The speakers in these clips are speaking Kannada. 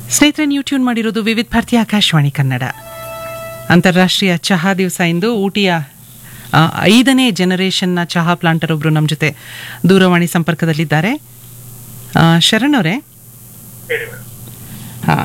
ಸ್ನೇಹಿತರೆ ನೀವು ಟ್ಯೂನ್ ಮಾಡಿರೋದು ವಿವಿಧ ಭಾರತಿ ಆಕಾಶವಾಣಿ ಕನ್ನಡ ಅಂತಾರಾಷ್ಟ್ರೀಯ ಚಹಾ ದಿವಸ ಇಂದು ಊಟಿಯ ಆ, ಐದನೇ ಜನರೇಷನ್ನ ಚಹಾ ಪ್ಲಾಂಟರ್ ಒಬ್ರು ನಮ್ಮ ಜೊತೆ ದೂರವಾಣಿ ಸಂಪರ್ಕದಲ್ಲಿದ್ದಾರೆ ಆ, ಶರಣ್ ಅವರೇ ಹಾ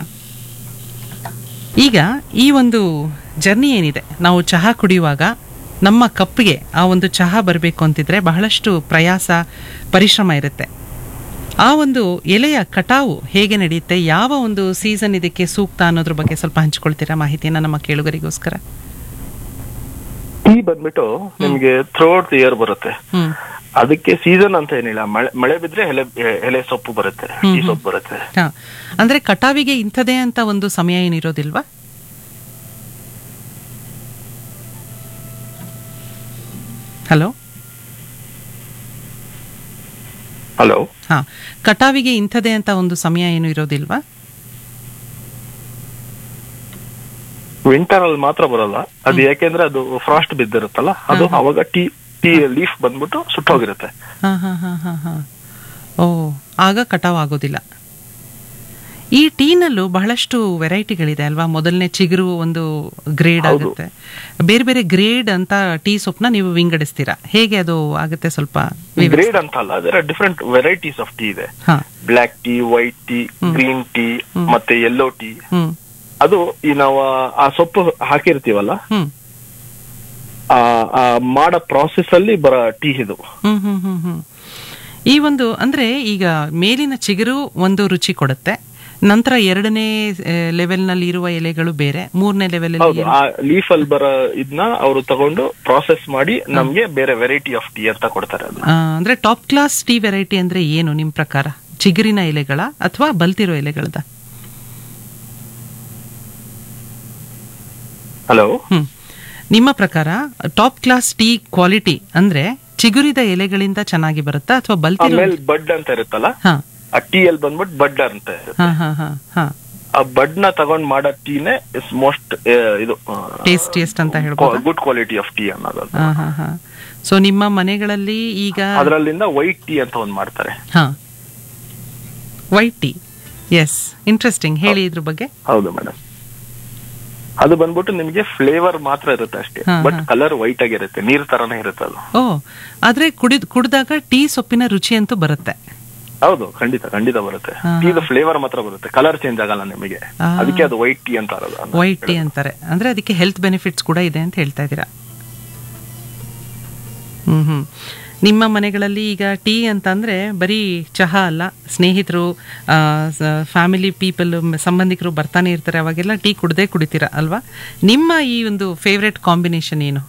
ಈಗ ಈ ಒಂದು ಜರ್ನಿ ಏನಿದೆ ನಾವು ಚಹಾ ಕುಡಿಯುವಾಗ ನಮ್ಮ ಕಪ್ಪಿಗೆ ಆ ಒಂದು ಚಹಾ ಬರಬೇಕು ಅಂತಿದ್ರೆ ಬಹಳಷ್ಟು ಪ್ರಯಾಸ ಪರಿಶ್ರಮ ಇರುತ್ತೆ ಆ ಒಂದು ಎಲೆಯ ಕಟಾವು ಹೇಗೆ ನಡೆಯುತ್ತೆ ಯಾವ ಒಂದು ಸೀಸನ್ ಇದಕ್ಕೆ ಸೂಕ್ತ ಅನ್ನೋದ್ರ ಬಗ್ಗೆ ಸ್ವಲ್ಪ ಹಂಚ್ಕೊಳ್ತೀರಾ ಮಾಹಿತಿಯನ್ನ ನಮ್ಮ ಕೇಳುಗರಿಗೋಸ್ಕರ ಟೀ ಬಂದ್ಬಿಟ್ಟು ನಿಮ್ಗೆ ಥ್ರೋಟ್ ಇಯರ್ ಬರುತ್ತೆ ಹ್ಮ್ ಅದಕ್ಕೆ ಸೀಸನ್ ಅಂತ ಏನಿಲ್ಲ ಮಳೆ ಮಳೆ ಬಿದ್ರೆ ಎಲೆ ಎಲೆ ಸೊಪ್ಪು ಬರುತ್ತೆ ಟೀ ಸೊಪ್ಪು ಬರುತ್ತೆ ಹಾ ಅಂದ್ರೆ ಕಟಾವಿಗೆ ಇಂಥದೇ ಅಂತ ಒಂದು ಸಮಯ ಏನಿರೋದಿಲ್ವಾ ಹಲೋ ಹಲೋ ಹಾ ಕಟಾವಿಗೆ ಇಂಥದೇ ಅಂತ ಒಂದು ಸಮಯ ಏನು ಇರೋದಿಲ್ವಾ ವಿಂಟರ್ ಅಲ್ಲಿ ಮಾತ್ರ ಬರಲ್ಲ ಅದು ಯಾಕೆಂದ್ರೆ ಅದು ಫ್ರಾಸ್ಟ್ ಬಿದ್ದಿರುತ್ತಲ್ಲ ಅದು ಅವಾಗ ಟೀ ಟೀ ಲೀಫ್ ಬಂದ್ಬಿಟ್ಟು ಸುಟ್ಟೋಗಿರುತ್ತೆ ಹಾ ಹಾ ಹಾ ಹಾ ಹಾ ಓ ಆಗ ಕಟಾವ್ ಆಗೋದಿಲ್ಲ ಈ ಟೀನಲ್ಲೂ ಬಹಳಷ್ಟು ವೆರೈಟಿಗಳಿದೆ ಅಲ್ವಾ ಮೊದಲನೇ ಚಿಗುರು ಒಂದು ಗ್ರೇಡ್ ಹೌದು. ಆಗುತ್ತೆ ಬೇರೆ ಬೇರೆ ಗ್ರೇಡ್ ಅಂತ ಟೀ ಸೊಪ್ನ ನೀವು ವಿಂಗಡಿಸ್ತೀರಾ ಹೇಗೆ ಅದು ಆಗುತ್ತೆ ಸ್ವಲ್ಪ ವಿವರಿಸಿ. ಗ್ರೇಡ್ ಅಂತ ಅಲ್ಲ ಅದರ ಡಿಫ್ರೆಂಟ್ ವೆರೈಟೀಸ್ ಆಫ್ ಟೀ ಇದೆ ಹಾ black tea white tea green tea ಮತ್ತೆ ಯೆಲ್ಲೋ ಟೀ ಹ್ಮ್ ಅದು ಈ ನಾವು ಆ ಸೊಪ್ಪು ಹಾಕಿರ್ತೀವಲ್ಲ ಹ್ಮ್ ಆ ಆ ಮಾಡೋ ಪ್ರಾಸೆಸ್ ಅಲ್ಲಿ ಬರೋ ಟೀ ಇದು ಹ್ಮ್ ಹ್ಮ್ ಹ್ಮ್ ಹ್ಮ್ ಈ ಒಂದು ಅಂದ್ರೆ ಈಗ ಮೇಲಿನ ಚಿಗುರು ಒಂದು ರುಚಿ ಕೊಡುತ್ತೆ ನಂತರ ಎರಡನೇ ಲೆವೆಲ್ ನಲ್ಲಿ ಇರುವ ಎಲೆಗಳು ಬೇರೆ ಮೂರನೇ ಲೆವೆಲ್ ಹೌದು ಆ ಲೀಫ್ ಅಲ್ಲಿ ಬರೋ ಇದನ್ನ ಅವರು ತಗೊಂಡು ಪ್ರಾಸೆಸ್ ಮಾಡಿ ನಮ್ಗೆ ಬೇರೆ ವೆರೈಟಿ ಆಫ್ ಟೀ ಅಂತ ಕೊಡ್ತಾರೆ ಅದು ಅಂದ್ರೆ ಟಾಪ್ ಕ್ಲಾಸ್ ಟೀ ವೆರೈಟಿ ಅಂದ್ರೆ ಏನು ನಿಮ್ ಪ್ರಕಾರ ಚಿಗುರಿನ ಎಲೆಗಳ ಅಥವಾ ಬಲ್ತಿರೋ ಎಲೆಗಳದ ಹಲೋ ಹ್ಮ್ ನಿಮ್ಮ ಪ್ರಕಾರ ಟಾಪ್ ಕ್ಲಾಸ್ ಟೀ ಕ್ವಾಲಿಟಿ ಅಂದ್ರೆ ಚಿಗುರಿದ ಎಲೆಗಳಿಂದ ಚೆನ್ನಾಗಿ ಬರುತ್ತಾ ಅಥವಾ ಬಲ್ತಿರೋ ಆಮೇಲೆ ಬಡ್ ಅಂತ ಇರುತ್ತಲ್ಲ ಹಾ ಆ ಟೀ ಅಲ್ಲಿ ಬಂದ್ಬಿಟ್ಟು ಬಡ್ ಅಂತ ಇರುತ್ತೆ ಹಾ ಹಾ ಹಾ ಹಾ ಆ ಬಡ್ ನ ತಗೊಂಡ್ ಮಾಡೋ ಟೀನೇ ಇಸ್ ಮೋಸ್ಟ್ ಇದು ಟೇಸ್ಟಿಯಸ್ಟ್ ಅಂತ ಹೇಳ್ಬೋದು ಗುಡ್ ಕ್ವಾಲಿಟಿ ಆಫ್ ಟೀ ಅನ್ನೋದು ಹಾ ಹಾ ಹಾ ಸೊ ನಿಮ್ಮ ಮನೆಗಳಲ್ಲಿ ಈಗ ಅದರಲ್ಲಿಂದ ವೈಟ್ ಟೀ ಅಂತ ಒಂದ್ ಮಾಡ್ತಾರೆ ಹಾ ವೈಟ್ ಟೀ ಎಸ್ ಇಂಟ್ರೆಸ್ಟಿಂಗ್ ಹೇಳಿ ಇದ್ರ ಬಗ್ಗೆ ಹೌದು ಮೇಡಮ್ ಅದು ಬಂದ್ಬಿಟ್ಟು ನಿಮ್ಗೆ ಫ್ಲೇವರ್ ಮಾತ್ರ ಇರುತ್ತೆ ಅಷ್ಟೇ ಹಾ, ಬಟ್ ಕಲರ್ ವೈಟ್ ಆಗಿರುತ್ತೆ ನೀರ್ ತರನೇ ಇರುತ್ತೆ ಅದು ಓ ಆದ್ರೆ ಕುಡಿದ್ ಕುಡ್ದಾಗ ಟೀ ಸೊಪ್ಪಿನ ರುಚಿ ಅಂತೂ ಬರುತ್ತೆ ಹೌದು ಖಂಡಿತ ಖಂಡಿತ ಬರುತ್ತೆ ಹಾ, ಟೀದ ಫ್ಲೇವರ್ ಮಾತ್ರ ಬರುತ್ತೆ ಕಲರ್ ಚೇಂಜ್ ಆಗಲ್ಲ ನಿಮಗೆ ಆ. ಅದಕ್ಕೆ ಅದು ವೈಟ್ ಟೀ ಅಂತ ಇರೋದು ವೈಟ್ ಟೀ ಅಂತಾರೆ ಅಂದ್ರೆ ಅದಕ್ಕೆ ಹೆಲ್ತ್ ಬೆನಿಫಿಟ್ಸ್ ಕೂಡ ಇದೆ ಅಂತ ಹೇಳ್ತಾ ಇದ್ದೀರಾ ಹ್ಮ್ ಹ್ಮ್ ನಿಮ್ಮ ಮನೆಗಳಲ್ಲಿ ಈಗ ಟೀ ಅಂತಂದ್ರೆ ಬರೀ ಚಹಾ ಅಲ್ಲ ಸ್ನೇಹಿತರು ಫ್ಯಾಮಿಲಿ ಪೀಪಲ್ ಸಂಬಂಧಿಕರು ಬರ್ತಾನೆ ಇರ್ತಾರೆ ಅವಾಗೆಲ್ಲ ಟೀ ಕುಡ್ದೇ ಕುಡಿತೀರಾ ಅಲ್ವಾ ನಿಮ್ಮ ಈ ಒಂದು ಫೇವ್ರೆಟ್ ಕಾಂಬಿನೇಷನ್ ಏನು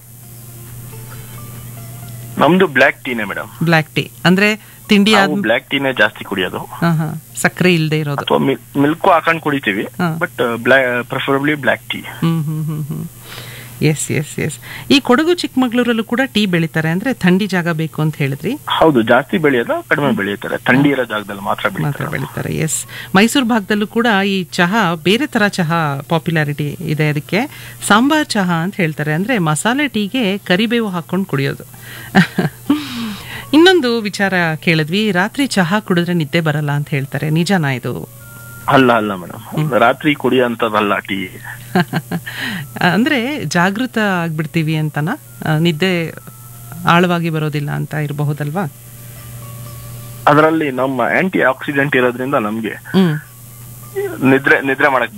ನಮ್ದು ಬ್ಲ್ಯಾಕ್ ಟೀನೇ ಮೇಡಮ್ ಬ್ಲ್ಯಾಕ್ ಟೀ ಅಂದ್ರೆ ತಿಂಡಿ ಆದ್ ನಾವು ಬ್ಲ್ಯಾಕ್ ಟೀನೇ ಜಾಸ್ತಿ ಕುಡಿಯೋದು ಹಾ ಹಾ ಸಕ್ಕರೆ ಇಲ್ಲದೆ ಇರೋದು ಅಥವಾ ಮಿಲ್ಕ್ ಹಾಕೊಂಡ್ ಕುಡಿತೀವಿ ಹಾ. But preferably black tea hmm hmm hmm hmm yes yes yes ಈ ಕೊಡಗು ಚಿಕ್ಕಮಗಳೂರಲ್ಲೂ ಕೂಡ ಟೀ ಬೆಳಿತಾರೆ ಅಂದ್ರೆ ಥಂಡಿ ಜಾಗ ಬೇಕು ಅಂತ ಹೇಳಿದ್ರಿ ಹೌದು ಜಾಸ್ತಿ ಬೆಳೆಯೋದು ಕಡಿಮೆ ಬೆಳೆಯುತ್ತಾರೆ ಥಂಡಿ ಇರೋ ಜಾಗದಲ್ಲಿ ಮಾತ್ರ ಮಾತ್ರ ಬೆಳೀತಾರೆ ಬೆಳಿತಾರೆ ಎಸ್ ಮೈಸೂರು ಭಾಗದಲ್ಲೂ ಕೂಡ ಈ ಚಹಾ ಬೇರೆ ತರ ಚಹಾ ಪಾಪ್ಯುಲಾರಿಟಿ ಇದೆ ಅದಕ್ಕೆ ಸಾಂಬಾರ್ ಚಹಾ ಅಂತ ಹೇಳ್ತಾರೆ ಅಂದ್ರೆ ಮಸಾಲೆ ಟೀಗೆ ಕರಿಬೇವು ಹಾಕೊಂಡು ಕುಡಿಯೋದು ಇನ್ನೊಂದು ವಿಚಾರ ಕೇಳಿದ್ವಿ ರಾತ್ರಿ ಚಹಾ ಕುಡಿದ್ರೆ ನಿದ್ದೆ ಬರಲ್ಲ ಅಂತ ಹೇಳ್ತಾರೆ ನಿಜನಾ ಇದು ಅಲ್ಲ ಅಲ್ಲ ಮೇಡಮ್ ರಾತ್ರಿ ಕುಡಿಯೋಂಥದ್ದಲ್ಲ ಟೀ ಅಂದ್ರೆ ಜಾಗೃತ ಆಗ್ಬಿಡ್ತೀವಿ ಅಂತನಾ ಆ, ನಿದ್ದೆ ಆಳವಾಗಿ ಬರೋದಿಲ್ಲ ಅಂತ ಇರಬಹುದಲ್ವಾ ಅದರಲ್ಲಿ ನಮ್ಮ ಆಂಟಿ ಆಕ್ಸಿಡೆಂಟ್ ಇರೋದ್ರಿಂದ ನಮ್ಗೆ ಹ್ಮ್ ನಿದ್ರೆ ನಿದ್ರೆ ಮಾಡಕ್